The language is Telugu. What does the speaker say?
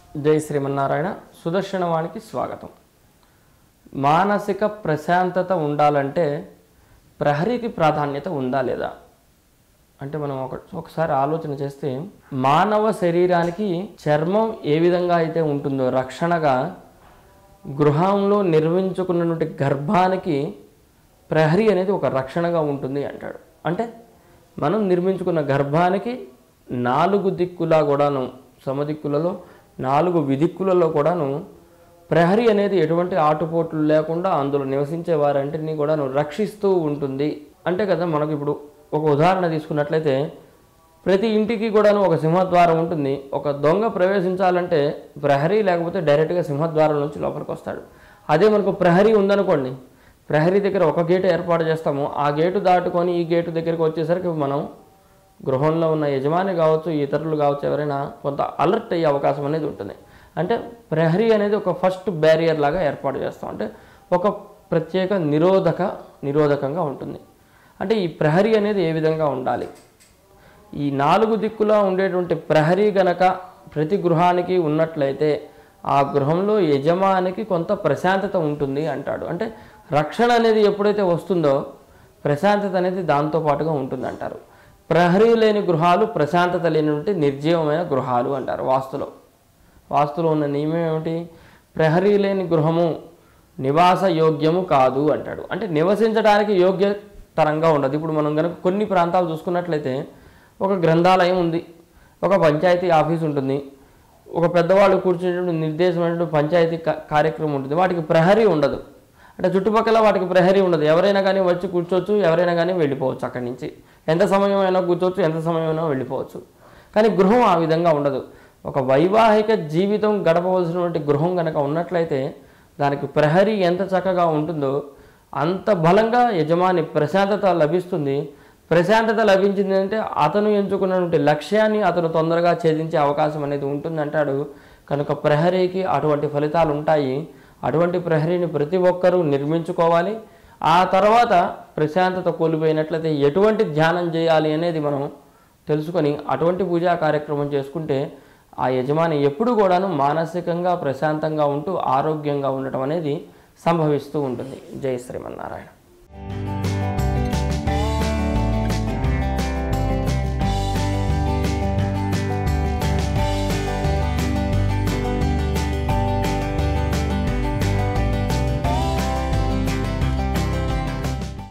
జై శ్రీమన్నారాయణ సుదర్శనవానికి స్వాగతం మానసిక ప్రశాంతత ఉండాలంటే ప్రహరీకి ప్రాధాన్యత ఉందా లేదా అంటే మనం ఒక ఒకసారి ఆలోచన చేస్తే మానవ శరీరానికి చర్మం ఏ విధంగా అయితే ఉంటుందో రక్షణగా గృహంలో నిర్మించుకున్నటువంటి గర్భానికి ప్రహరీ అనేది ఒక రక్షణగా ఉంటుంది అంటాడు అంటే మనం నిర్మించుకున్న గర్భానికి నాలుగు దిక్కులా కూడాను సమదిక్కులలో నాలుగు విదిక్కులలో కూడాను ప్రహరీ అనేది ఎటువంటి ఆటుపోట్లు లేకుండా అందులో నివసించే వారంటిని కూడాను రక్షిస్తూ ఉంటుంది అంటే కదా మనకు ఇప్పుడు ఒక ఉదాహరణ తీసుకున్నట్లయితే ప్రతి ఇంటికి కూడాను ఒక సింహద్వారం ఉంటుంది ఒక దొంగ ప్రవేశించాలంటే ప్రహరీ లేకపోతే డైరెక్ట్గా సింహద్వారం నుంచి లోపలికి వస్తాడు అదే మనకు ప్రహరీ ఉందనుకోండి ప్రహరీ దగ్గర ఒక గేటు ఏర్పాటు చేస్తాము ఆ గేటు దాటుకొని ఈ గేటు దగ్గరికి వచ్చేసరికి మనం గృహంలో ఉన్న యజమాని కావచ్చు ఇతరులు కావచ్చు ఎవరైనా కొంత అలర్ట్ అయ్యే అవకాశం అనేది ఉంటుంది అంటే ప్రహరీ అనేది ఒక ఫస్ట్ బ్యారియర్ లాగా ఏర్పాటు చేస్తాం అంటే ఒక ప్రత్యేక నిరోధక నిరోధకంగా ఉంటుంది అంటే ఈ ప్రహరీ అనేది ఏ విధంగా ఉండాలి ఈ నాలుగు దిక్కులా ఉండేటువంటి ప్రహరీ గనక ప్రతి గృహానికి ఉన్నట్లయితే ఆ గృహంలో యజమానికి కొంత ప్రశాంతత ఉంటుంది అంటాడు అంటే రక్షణ అనేది ఎప్పుడైతే వస్తుందో ప్రశాంతత అనేది దాంతో పాటుగా ఉంటుంది అంటారు ప్రహరీ లేని గృహాలు ప్రశాంతత లేనటువంటి నిర్జీవమైన గృహాలు అంటారు వాస్తులో వాస్తులో ఉన్న నియమం ఏమిటి ప్రహరీ లేని గృహము నివాస యోగ్యము కాదు అంటాడు అంటే నివసించడానికి యోగ్యతరంగా ఉండదు ఇప్పుడు మనం కనుక కొన్ని ప్రాంతాలు చూసుకున్నట్లయితే ఒక గ్రంథాలయం ఉంది ఒక పంచాయతీ ఆఫీస్ ఉంటుంది ఒక పెద్దవాళ్ళు కూర్చునేటువంటి నిర్దేశమైనటువంటి పంచాయతీ కా- కార్యక్రమం ఉంటుంది వాటికి ప్రహరీ ఉండదు అంటే చుట్టుపక్కల వాటికి ప్రహరీ ఉండదు ఎవరైనా కానీ వచ్చి కూర్చోవచ్చు ఎవరైనా కానీ వెళ్ళిపోవచ్చు అక్కడి నుంచి ఎంత సమయం అయినా కూర్చోవచ్చు ఎంత సమయం అయినా వెళ్ళిపోవచ్చు కానీ గృహం ఆ విధంగా ఉండదు ఒక వైవాహిక జీవితం గడపవలసినటువంటి గృహం కనుక ఉన్నట్లయితే దానికి ప్రహరీ ఎంత చక్కగా ఉంటుందో అంత బలంగా యజమాని ప్రశాంతత లభిస్తుంది ప్రశాంతత లభించింది అంటే అతను ఎంచుకున్నటువంటి లక్ష్యాన్ని అతను తొందరగా ఛేదించే అవకాశం అనేది ఉంటుందంటాడు కనుక ప్రహరీకి అటువంటి ఫలితాలు ఉంటాయి అటువంటి ప్రహరీని ప్రతి ఒక్కరూ నిర్మించుకోవాలి ఆ తర్వాత ప్రశాంతత కోల్పోయినట్లయితే ఎటువంటి ధ్యానం చేయాలి అనేది మనం తెలుసుకొని అటువంటి పూజా కార్యక్రమం చేసుకుంటే ఆ యజమాని ఎప్పుడు కూడాను మానసికంగా ప్రశాంతంగా ఉంటూ ఆరోగ్యంగా ఉండటం అనేది సంభవిస్తూ ఉంటుంది జై శ్రీమన్నారాయణ